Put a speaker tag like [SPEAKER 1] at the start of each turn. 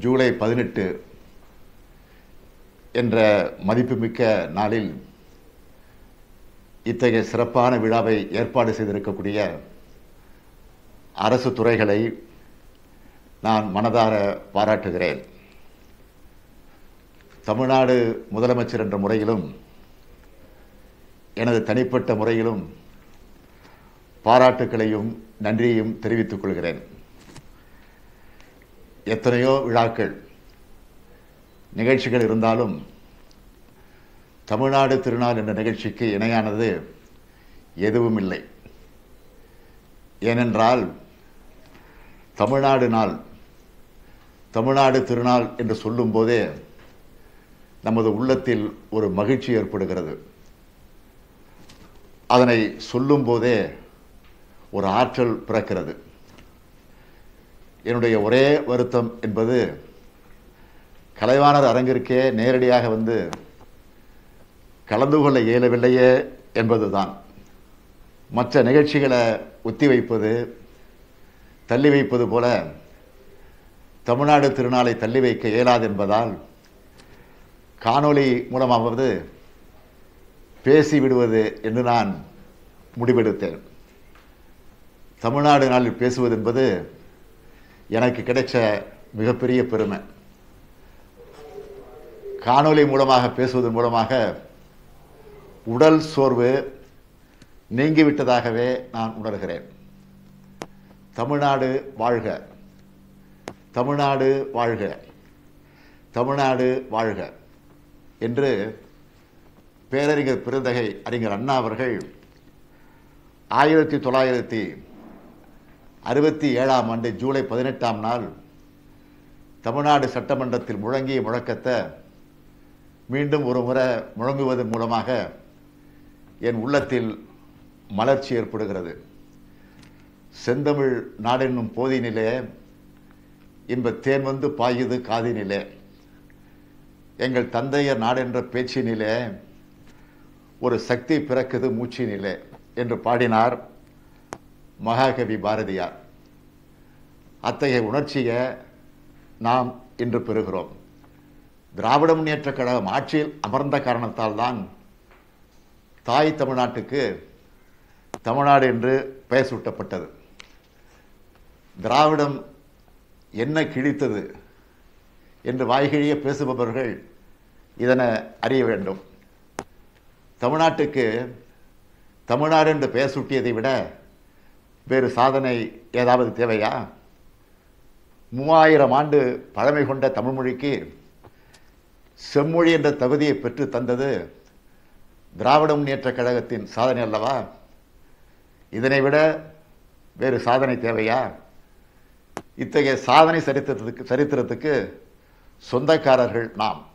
[SPEAKER 1] ஜூலை பதினெட்டு என்ற மதிப்புமிக்க நாளில் இத்தகைய சிறப்பான விழாவை ஏற்பாடு செய்திருக்கக்கூடிய அரசு துறைகளை நான் மனதார பாராட்டுகிறேன் தமிழ்நாடு முதலமைச்சர் என்ற முறையிலும் எனது தனிப்பட்ட முறையிலும் பாராட்டுக்களையும் நன்றியையும் தெரிவித்துக் கொள்கிறேன் எத்தனையோ விழாக்கள் நிகழ்ச்சிகள் இருந்தாலும் தமிழ்நாடு திருநாள் என்ற நிகழ்ச்சிக்கு இணையானது எதுவும் இல்லை ஏனென்றால் தமிழ்நாடு நாள் தமிழ்நாடு திருநாள் என்று சொல்லும்போதே நமது உள்ளத்தில் ஒரு மகிழ்ச்சி ஏற்படுகிறது அதனை சொல்லும்போதே ஒரு ஆற்றல் பிறக்கிறது என்னுடைய ஒரே வருத்தம் என்பது கலைவாணர் அரங்கிற்கே நேரடியாக வந்து கலந்து கொள்ள இயலவில்லையே என்பதுதான் மற்ற நிகழ்ச்சிகளை ஒத்தி வைப்பது தள்ளி வைப்பது போல தமிழ்நாடு திருநாளை தள்ளி வைக்க இயலாது என்பதால் காணொளி மூலமாவது பேசி விடுவது என்று நான் முடிவெடுத்தேன் தமிழ்நாடு நாளில் பேசுவது என்பது எனக்கு கிடைச்ச மிகப்பெரிய பெருமை காணொளி மூலமாக பேசுவதன் மூலமாக உடல் சோர்வு நீங்கிவிட்டதாகவே நான் உணர்கிறேன் தமிழ்நாடு வாழ்க தமிழ்நாடு வாழ்க தமிழ்நாடு வாழ்க என்று பேரறிஞர் பெருந்தகை அறிஞர் அண்ணா அவர்கள் ஆயிரத்தி தொள்ளாயிரத்தி அறுபத்தி ஏழாம் ஆண்டு ஜூலை பதினெட்டாம் நாள் தமிழ்நாடு சட்டமன்றத்தில் முழங்கிய முழக்கத்தை மீண்டும் ஒரு முறை முழங்குவதன் மூலமாக என் உள்ளத்தில் மலர்ச்சி ஏற்படுகிறது செந்தமிழ் நாடென்னும் போதினிலே இன்ப தேன் வந்து பாயுது காதினிலே எங்கள் தந்தையர் நாடென்ற பேச்சினிலே ஒரு சக்தி பிறக்குது மூச்சினிலே என்று பாடினார் மகாகவி பாரதியார் அத்தகைய உணர்ச்சியை நாம் இன்று பெறுகிறோம் திராவிட முன்னேற்ற கழகம் ஆட்சியில் அமர்ந்த காரணத்தால் தான் தாய் தமிழ்நாட்டுக்கு தமிழ்நாடு என்று பெயர் சூட்டப்பட்டது திராவிடம் என்ன கிழித்தது என்று வாய்கிழிய பேசுபவர்கள் இதனை அறிய வேண்டும் தமிழ்நாட்டுக்கு தமிழ்நாடு என்று பெயர் சூட்டியதை விட வேறு சாதனை ஏதாவது தேவையா மூவாயிரம் ஆண்டு பழமை கொண்ட தமிழ்மொழிக்கு செம்மொழி என்ற தகுதியை பெற்று தந்தது திராவிட முன்னேற்ற கழகத்தின் சாதனை அல்லவா இதனை விட வேறு சாதனை தேவையா இத்தகைய சாதனை சரித்திரத்துக்கு சரித்திரத்துக்கு சொந்தக்காரர்கள் நாம்